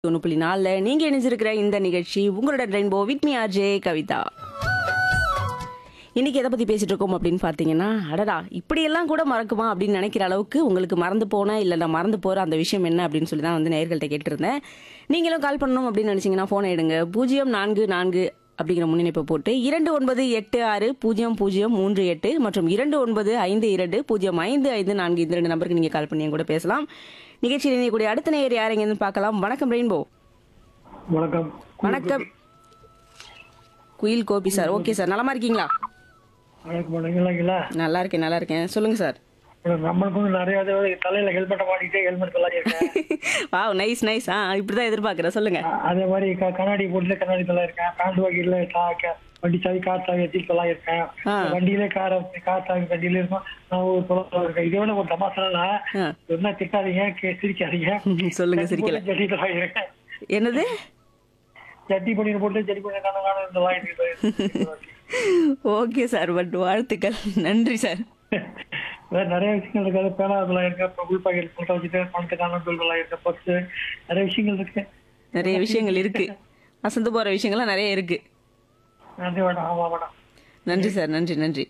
ஒன்று புள்ளி நாலில் நீங்கள் இணைஞ்சிருக்கிற இந்த நிகழ்ச்சி உங்களோட rainbow with me RJ Kavitha இன்னைக்கு எதை பற்றி பேசிட்டு இருக்கோம் அப்படின்னு பார்த்தீங்கன்னா அடடா இப்படியெல்லாம் கூட மறக்குமா அப்படின்னு நினைக்கிற அளவுக்கு உங்களுக்கு மறந்து போன இல்லை நான் மறந்து போகிற அந்த விஷயம் என்ன அப்படின்னு சொல்லி தான் வந்து நேர்கள்ட்ட கேட்டிருந்தேன் நீங்களும் கால் பண்ணணும் அப்படின்னு நினச்சிங்கன்னா ஃபோனை எடுங்க பூஜ்ஜியம் நான்கு நான்கு அப்படிங்கிற முன்னிணைப்பை போட்டு இரண்டு ஒன்பது எட்டு ஆறு பூஜ்ஜியம் பூஜ்ஜியம் மூன்று எட்டு மற்றும் இரண்டு ஒன்பது ஐந்து இரண்டு பூஜ்ஜியம் ஐந்து ஐந்து நான்கு இந்த ரெண்டு நம்பருக்கு நீங்கள் கால் பண்ணி என் கூட பேசலாம் நிகழ்ச்சியில் இணையக்கூடிய அடுத்த நேயர் யார் எங்கேருந்து பார்க்கலாம் வணக்கம் ரெயின்போ வணக்கம் வணக்கம் குயில் கோபி சார் ஓகே சார் நலமா இருக்கீங்களா வணக்கம் வணக்கங்களா நல்லா இருக்கேன் நல்லா இருக்கேன் சொல்லுங்க சார் நம்மளுக்கு வந்து நிறைய தடவை தலையில ஹெல்மெட்டை மாட்டிக்கிட்டே ஹெல்மெட் கலாடி இருக்கேன் வாவ் நைஸ் நைஸ் ஆ இப்படிதான் எதிர்பார்க்குறேன் சொல்லுங்க அ- அதே மாதிரி க- கண்ணாடி போட்டுல கண்ணாடி தலா இருக்கேன் பேண்ட் வகையில வண்டி சாவி கார் சாவி வச்சு தலா இருக்கேன் ஆ. வண்டியிலே கார் கார் சாவி வண்டியில இருக்கும் நான் ஒரு தொலை இருக்கேன் இதே விட ஒரு தமாசனா ஆ. என்ன திட்டாதீங்க கே- சிரிக்காதீங்க சொல்லுங்க சிரிக்கல ஜட்டி தலா இருக்கேன் என்னது ஜட்டி பண்ணிட்டு போட்டு ஜட்டி பண்ணி காணும் காணும் தலா இருக்கு ஓகே சார் பட் வாழ்த்துக்கள் நன்றி சார் வேற நிறைய விஷயங்கள் இருக்கு அது பேனா அதெல்லாம் இருக்கு அப்புறம் உள் பாக்கெட் போட்டோ வச்சுட்டு பணத்தை காணும் தொழிலாம் இருக்கு பர்ஸ் நிறைய விஷயங்கள் இருக்கு நிறைய விஷயங்கள் இருக்கு அசந்து போற விஷயங்கள்லாம் நிறைய இருக்கு நன்றி மேடம் ஆமா மேடம் நன்றி சார் நன்றி நன்றி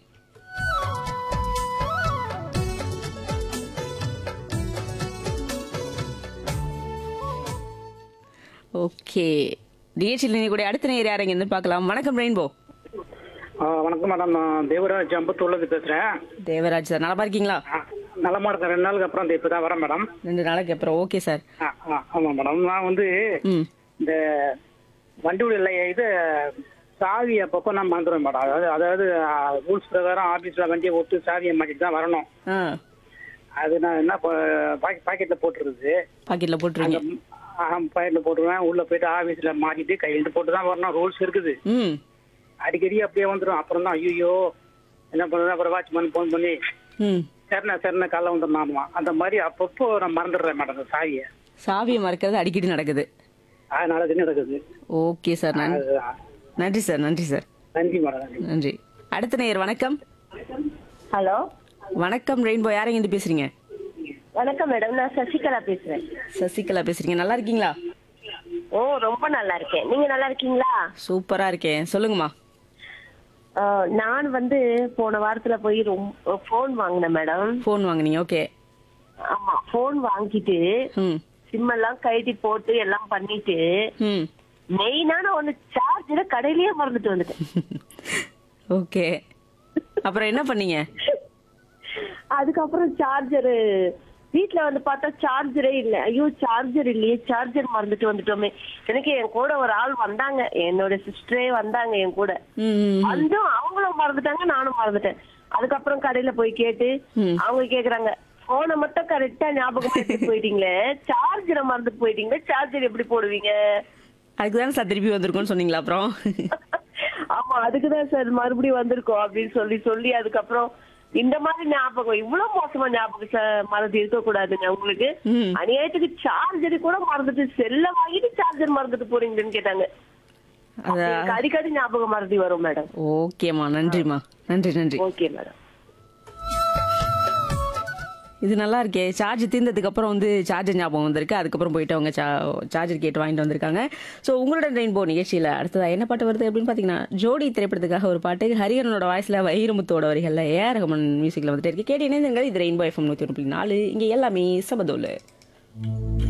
ஓகே நிகழ்ச்சியில் இணையக்கூடிய அடுத்த நேயர் யார் எங்கேருந்து பார்க்கலாம் வணக்கம் ரெயின்போ ஆ, வணக்கம் மேடம் நான் தேவராஜ் அம்பத்தூர்லேருந்து பேசுகிறேன் தேவராஜ் சார் நலமா இருக்கீங்களா நலமா இருக்கேன் ரெண்டு நாளுக்கு அப்புறம் இப்போ தான் வரேன் மேடம் ரெண்டு நாளைக்கு அப்புறம் ஓகே சார் ஆ ஆ ஆமாம் மேடம் நான் வந்து ம் இந்த வண்டியுடைய இது சாவி அப்பப்போ நான் மறந்துடுவேன் மேடம் அதாவது அதாவது ரூல்ஸ் பிரகாரம் ஆஃபீஸில் வண்டியை விட்டு சாவியை மாட்டிட்டு தான் வரணும் ஆ அது நான் என்ன பாக்கெட்டில் போட்டுருது பாக்கெட்ல போட்டுருங்க பாக்கெட்டில் போட்டுருவேன் உள்ளே போயிட்டு ஆஃபீஸில் மாட்டிட்டு கையெழுத்து போட்டு தான் வரணும் ரூல்ஸ் இருக்குது ம் அடிக்கடி அப்படியே வந்துடும் அப்புறம் தான் ஐயோ என்ன பண்ணுறது அப்புறம் வாட்ச்மேன் ஃபோன் பண்ணி ம் சரிண்ணா சரிண்ணா காலைல வந்துடலாமா அந்த மாதிரி அப்பப்போ நான் மறந்துடுறேன் மேடம் அந்த சாவியை சாவியை மறக்கிறது அடிக்கடி நடக்குது அதனால அது நடக்குது ஓகே சார் நன்றி அதுதான். நன்றி சார் நன்றி சார் நன்றி மேடம் நன்றி நன்றி அடுத்த நேயர் வணக்கம் ஹலோ வணக்கம் ரெயின்போ யாரையும் இருந்து பேசுறீங்க வணக்கம் மேடம் நான் சசிகலா பேசுறேன் சசிகலா பேசுறீங்க நல்லா இருக்கீங்களா ஓ ரொம்ப நல்லா இருக்கேன் நீங்க நல்லா இருக்கீங்களா சூப்பரா இருக்கேன் சொல்லுங்கம்மா அஹ், நான் வந்து போன வாரத்துல போய் ரொம்ப போன் வாங்கினேன் மேடம் ஃபோன் வாங்குனீங்க ஓகே ஆமா போன் வாங்கிட்டு ம் சிம் எல்லாம் கழட்டி போட்டு எல்லாம் பண்ணிட்டு ம் மெயினான ஒண்ணு சார்ஜர கடையிலேயே மறந்துட்டு வந்துட்டேன் ஓகே அப்புறம் என்ன பண்ணீங்க அதுக்கப்புறம் சார்ஜர் வீட்ல வந்து பார்த்தா சார்ஜரே இல்ல ஐயோ சார்ஜர் இல்லையே சார்ஜர் மறந்துட்டு வந்துட்டோமே எனக்கு என் கூட ஒரு ஆள் வந்தாங்க என்னோட சிஸ்டரே வந்தாங்க என் கூட ம் வந்தும் அவங்களும் மறந்துட்டாங்க நானும் மறந்துட்டேன் அதுக்கப்புறம் கடையில போய் கேட்டு அவங்க கேக்குறாங்க போனை மட்டும் கரெக்டா ஞாபகம் எடுத்துட்டு போயிட்டீங்களே சார்ஜரை மறந்துட்டு போயிட்டீங்களே சார்ஜர் எப்படி போடுவீங்க அதுக்கு தானே சார் திருப்பி வந்திருக்கோம்னு சொன்னீங்களா அப்புறம் ஆமா அதுக்குதான் சார் மறுபடியும் வந்திருக்கோம் அப்படின்னு சொல்லி சொல்லி அதுக்கப்புறம் இந்த மாதிரி ஞாபகம் இவ்வளவு மோசமா ஞாபகம் ச- மறதி இருக்க கூடாதுங்க உங்களுக்கு ம். அநியாயத்துக்கு சார்ஜர் கூட மறந்துட்டு செல்ல வாங்கிட்டு சார்ஜர் மறந்துட்டு போறீங்கன்னு கேட்டாங்க அத எனக்கு அடிக்கடி ஞாபகம் மறதி வரும் மேடம் ஓகேம்மா நன்றிம்மா நன்றி நன்றி ஓகே மேடம் இது நல்லா இருக்கே சார்ஜ் தீர்ந்ததுக்கு அப்புறம் வந்து சார்ஜர் ஞாபகம் வந்திருக்கு அதுக்கப்புறம் போயிட்டு அவங்க சார்ஜர் கேட்டு வாங்கிட்டு வந்திருக்காங்க ஸோ உங்களோட ரெயின்போ நிகழ்ச்சியில் அடுத்ததா என்ன பாட்டு வருது அப்படின்னு பார்த்தீங்கன்னா ஜோடி திரைப்படத்துக்காக ஒரு பாட்டு ஹரிஹரனோட வாய்ஸில் வைரமுத்தோட வரிகளில் ஏஆர் ரஹ்மான் மியூசிக்கில் வந்துட்டு இருக்கு கேட்டு இணைந்துங்கள் இது ரெயின்போ எஃப்எம் நூற்றி ஒன்று புள்ளி நாலு இங்கே எல்லாமே சமதோல்